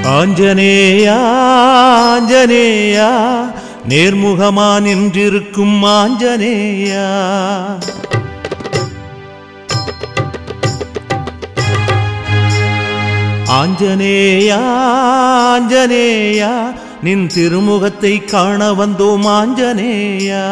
ஆஞ்சநேயா ஆஞ்சநேயா நேர்முகமா நின்றிருக்கும் ஆஞ்சநேயா ஆஞ்சநேயா ஆஞ்சநேயா நின் திருமுகத்தை காண வந்தோம் ஆஞ்சநேயா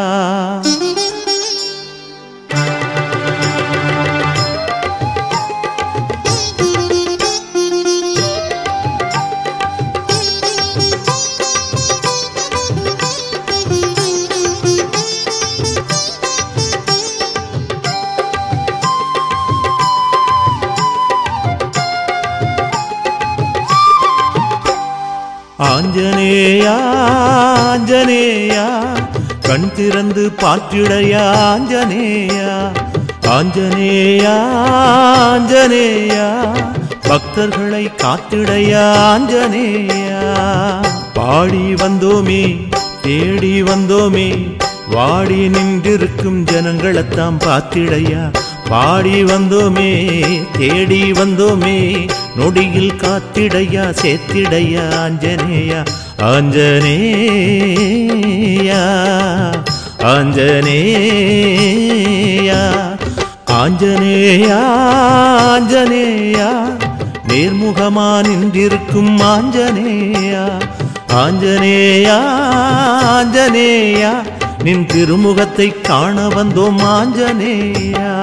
ஆஞ்சநேயா ஆஞ்சநேயா கண் திறந்து பாற்றிடையா ஆஞ்சநேயா ஆஞ்சநேயா ஆஞ்சநேயா பக்தர்களை காத்திடையா ஆஞ்சநேயா பாடி வந்தோமே தேடி வந்தோமே வாடி நின்றிருக்கும் ஜனங்களைத்தான் பார்த்திடையா பாடி வந்தோமே தேடி வந்தோமே நொடியில் காத்திடையா சேத்திடையா ஆஞ்சநேயா ஆஞ்சநேயா ஆஞ்சநேயா ஆஞ்சநேயா ஆஞ்சநேயா நேர்முகமா நின்றிருக்கும் ஆஞ்சநேயா ஆஞ்சநேயா ஆஞ்சநேயா நின் திருமுகத்தை காண வந்தோம் ஆஞ்சநேயா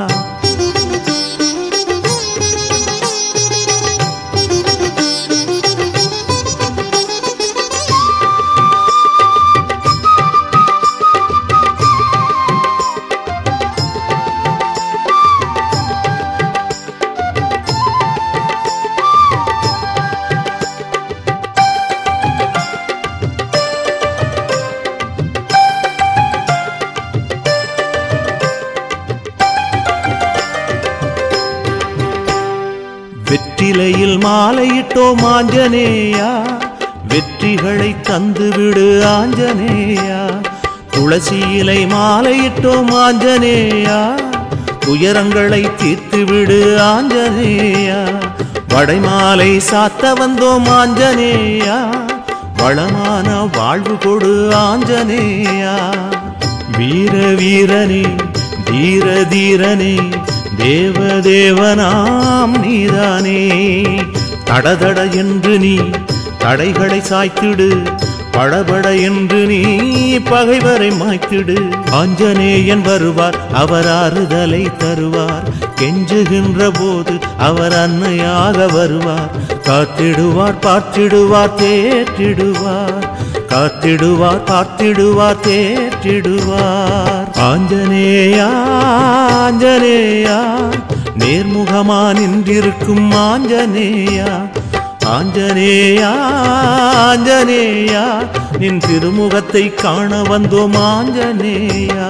வெற்றிலையில் மாலையிட்டோம் ஆஞ்சநேயா வெற்றிகளை தந்துவிடு ஆஞ்சநேயா துளசி இலை மாலையிட்டோம் ஆஞ்சநேயா துயரங்களை தீர்த்துவிடு ஆஞ்சநேயா வடைமாலை சாத்த வந்தோம் ஆஞ்சநேயா வளமான வாழ்வு கொடு ஆஞ்சநேயா வீர வீரனே தீர தீரனே தேவதேவனாம் நீதானே தடதட என்று நீ தடைகளை சாய்த்திடு படபட என்று நீ பகைவரை மாய்த்திடு ஆஞ்சநேயன் வருவார் அவர் ஆறுதலை தருவார் கெஞ்சுகின்ற போது அவர் அன்னையாக வருவார் காத்திடுவார் பார்த்திடுவார் தேற்றிடுவார் காத்திடுவார் பார்த்திடுவார் தேற்றிடுவார் ஆஞ்சநேயா ஆஞ்சநேயா நேர்முகமா நின்றிருக்கும் ஆஞ்சநேயா ஆஞ்சநேயா ஆஞ்சநேயா நின் திருமுகத்தை காண வந்தோம் ஆஞ்சநேயா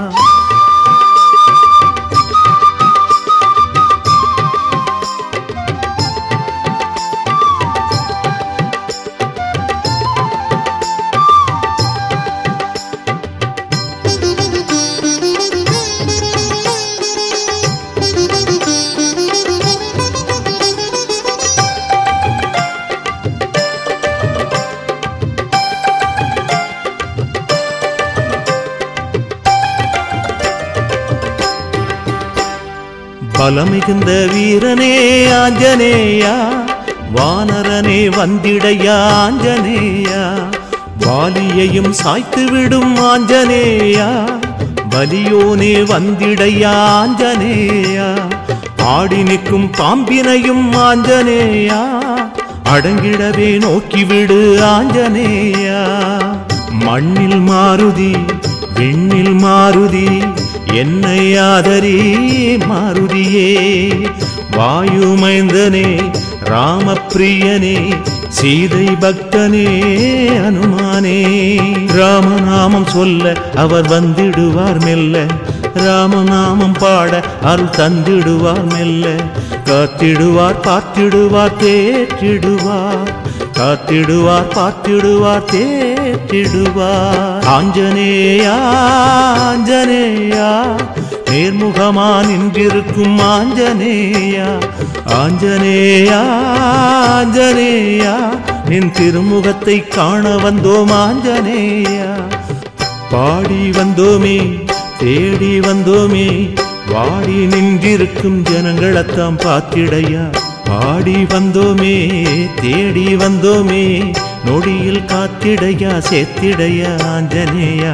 பலமிகுந்த வீரனே ஆஞ்சநேயா வானரனே வந்திடையா ஆஞ்சநேயா வாலியையும் சாய்த்து விடும் ஆஞ்சநேயா பலியோனே வந்திடையா ஆஞ்சநேயா ஆடி நிற்கும் பாம்பினையும் ஆஞ்சநேயா அடங்கிடவே நோக்கிவிடு ஆஞ்சநேயா மண்ணில் மாருதி விண்ணில் மாருதி என்னை ஆதரி மாருதியே வாயுமைந்தனே ராமப்பிரியனே சீதை பக்தனே அனுமானே ராமநாமம் சொல்ல அவர் வந்திடுவார் மெல்ல ராமநாமம் பாட அருள் தந்திடுவார் மெல்ல காத்திடுவார் பார்த்திடுவார் தேற்றிடுவார் காத்திடுவார் பார்த்திடுவார் தேற்றிடுவார் ஆஞ்சநேயா ஆஞ்சநேயா நேர்முகமா நின்றிருக்கும் ஆஞ்சநேயா ஆஞ்சநேயா ஆஞ்சநேயா நின் திருமுகத்தை காண வந்தோம் ஆஞ்சநேயா பாடி வந்தோமே தேடி வந்தோமே வாடி நின்றிருக்கும் ஜனங்களத்தாம் பார்த்திடையா பாடி வந்தோமே தேடி வந்தோமே நொடியில் காத்திடையா சேத்திடையா ஆஞ்சநேயா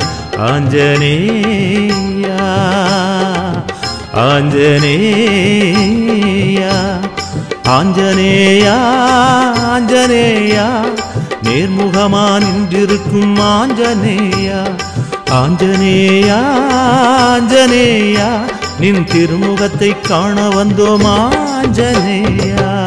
ஆஞ்சநேயா ஆஞ்சநேயா ஆஞ்சநேயா ஆஞ்சநேயா நேர்முகமா நின்றிருக்கும் ஆஞ்சநேயா ஆஞ்சநேயா ஆஞ்சநேயா நின் திருமுகத்தை காண வந்தோம் ஆஞ்சநேயா